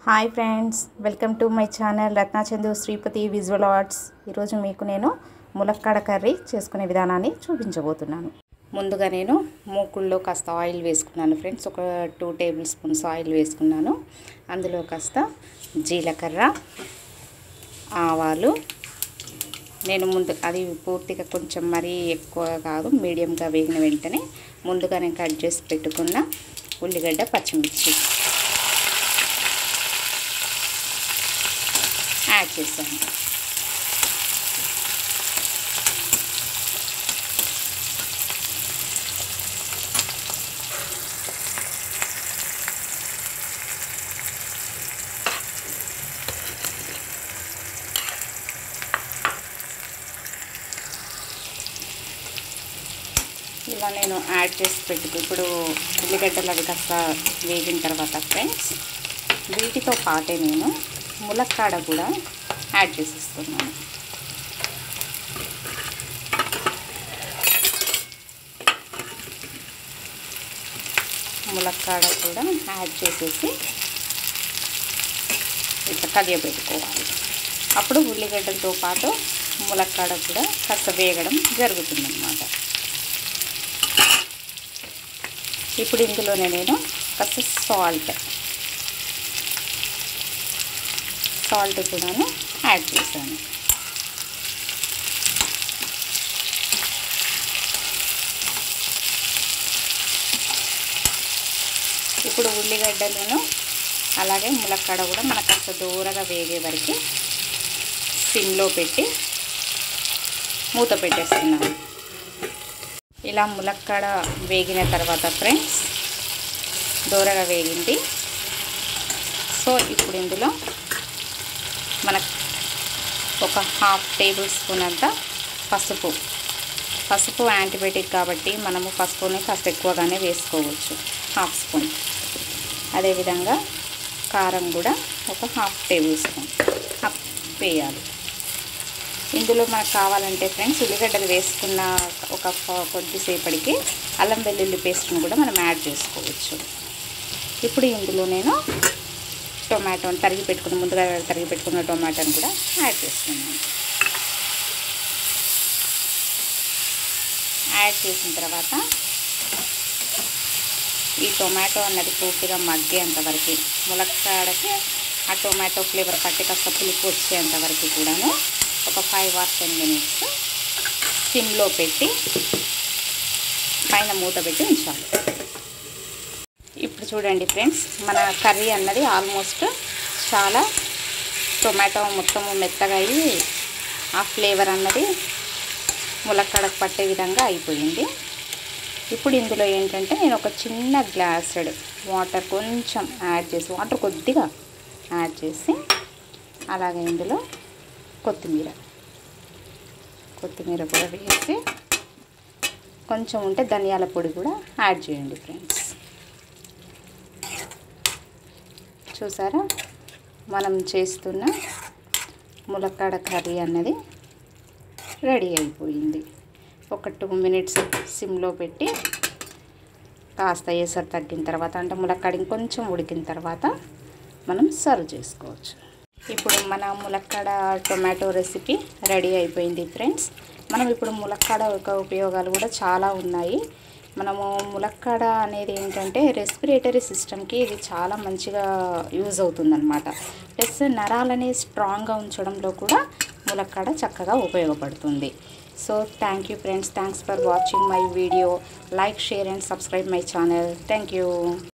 hi friends welcome to my channel Ratnachandu Sripathi visual arts ఈరోజు మీకు నేను ములక్కాడ కర్రీ చేసుకునే విధానాన్ని చూపించబోతున్నాను ముందుగా నేను మూకుల్లో కాస్త ఆయిల్ వేసుకున్నాను ఫ్రెండ్స్ ఒక టూ టేబుల్ స్పూన్స్ ఆయిల్ వేసుకున్నాను అందులో కాస్త జీలకర్ర ఆవాలు నేను ముందు అది పూర్తిగా కొంచెం మరీ ఎక్కువ కాదు మీడియంగా వేగిన వెంటనే ముందుగానే కట్ చేసి పెట్టుకున్న ఉల్లిగడ్డ పచ్చిమిర్చి యాడ్ చేశాను ఇలా నేను యాడ్ చేసి పెట్టుకు ఇప్పుడు ఉల్లిగడ్డలు అవి కాస్త వేగిన తర్వాత ఫ్రెండ్స్ వీటితో పాటే నేను ములక్కాడ కూడా యాడ్ చేసిస్తున్నాను ములక్కాడ కూడా యాడ్ చేసేసి ఇట్లా కలియబెట్టుకోవాలి అప్పుడు ఉల్లిగడ్డలతో పాటు ములక్కాడ కూడా కాస్త వేగడం జరుగుతుందన్నమాట ఇప్పుడు ఇందులోనే నేను కాస్త సాల్ట్ సాల్ట్ కూడాను యాడ్ చేశాను ఇప్పుడు ఉల్లిగడ్డలను అలాగే ములక్కాడ కూడా మనకు కాస్త దూరగా వేగే వరకు సిమ్లో పెట్టి మూత పెట్టేస్తున్నాను ఇలా ములక్కాడ వేగిన తర్వాత ఫ్రెండ్స్ దూరగా వేగింది సో ఇప్పుడు ఇందులో మనకు ఒక హాఫ్ టేబుల్ స్పూన్ అంత పసుపు పసుపు యాంటీబయాటిక్ కాబట్టి మనము పసుపుని కాస్త ఎక్కువగానే వేసుకోవచ్చు హాఫ్ స్పూన్ అదేవిధంగా కారం కూడా ఒక హాఫ్ టేబుల్ స్పూన్ హాఫ్ వేయాలి ఇందులో మనకు కావాలంటే ఫ్రెండ్స్ ఉల్లిగడ్డలు వేసుకున్న ఒక కొద్దిసేపటికి అల్లం వెల్లుల్లి పేస్ట్ని కూడా మనం యాడ్ చేసుకోవచ్చు ఇప్పుడు ఇందులో నేను టొమాటోని తరిగి పెట్టుకున్న ముందుగా తరిగి పెట్టుకున్న టొమాటోని కూడా యాడ్ చేస్తున్నాను యాడ్ చేసిన తర్వాత ఈ టొమాటో అన్నది పూర్తిగా మగ్గేంత వరకు ములక్కాడకి ఆ టొమాటో ఫ్లేవర్ పట్టి కాస్త పులుపు వచ్చేంత వరకు కూడాను ఒక ఫైవ్ ఆర్ టెన్ మినిట్స్ సిమ్లో పెట్టి పైన మూత పెట్టి ఉంచాలి ఇప్పుడు చూడండి ఫ్రెండ్స్ మన కర్రీ అన్నది ఆల్మోస్ట్ చాలా టొమాటో మొత్తం మెత్తగా అయ్యి ఆ ఫ్లేవర్ అన్నది ములక్కడకు పట్టే విధంగా అయిపోయింది ఇప్పుడు ఇందులో ఏంటంటే నేను ఒక చిన్న గ్లాసెడ్ వాటర్ కొంచెం యాడ్ చేసి వాటర్ కొద్దిగా యాడ్ చేసి అలాగే ఇందులో కొత్తిమీర కొత్తిమీర కూడా వేసి కొంచెం ఉంటే ధనియాల పొడి కూడా యాడ్ చేయండి ఫ్రెండ్స్ చూసారా మనం చేస్తున్న ములక్కాడ కర్రీ అన్నది రెడీ అయిపోయింది ఒక టూ మినిట్స్ సిమ్లో పెట్టి కాస్త ఏసరు తగ్గిన తర్వాత అంటే ములక్కాడ ఇంకొంచెం ఉడికిన తర్వాత మనం సర్వ్ చేసుకోవచ్చు ఇప్పుడు మన ములక్కాడ టొమాటో రెసిపీ రెడీ అయిపోయింది ఫ్రెండ్స్ మనం ఇప్పుడు ములక్కాడ యొక్క ఉపయోగాలు కూడా చాలా ఉన్నాయి మనము ములక్కాడ అనేది ఏంటంటే రెస్పిరేటరీ సిస్టమ్కి ఇది చాలా మంచిగా యూజ్ అవుతుందన్నమాట ప్లస్ నరాలని స్ట్రాంగ్గా ఉంచడంలో కూడా ములక్కాడ చక్కగా ఉపయోగపడుతుంది so thank you friends thanks for watching my video like share and subscribe my channel thank you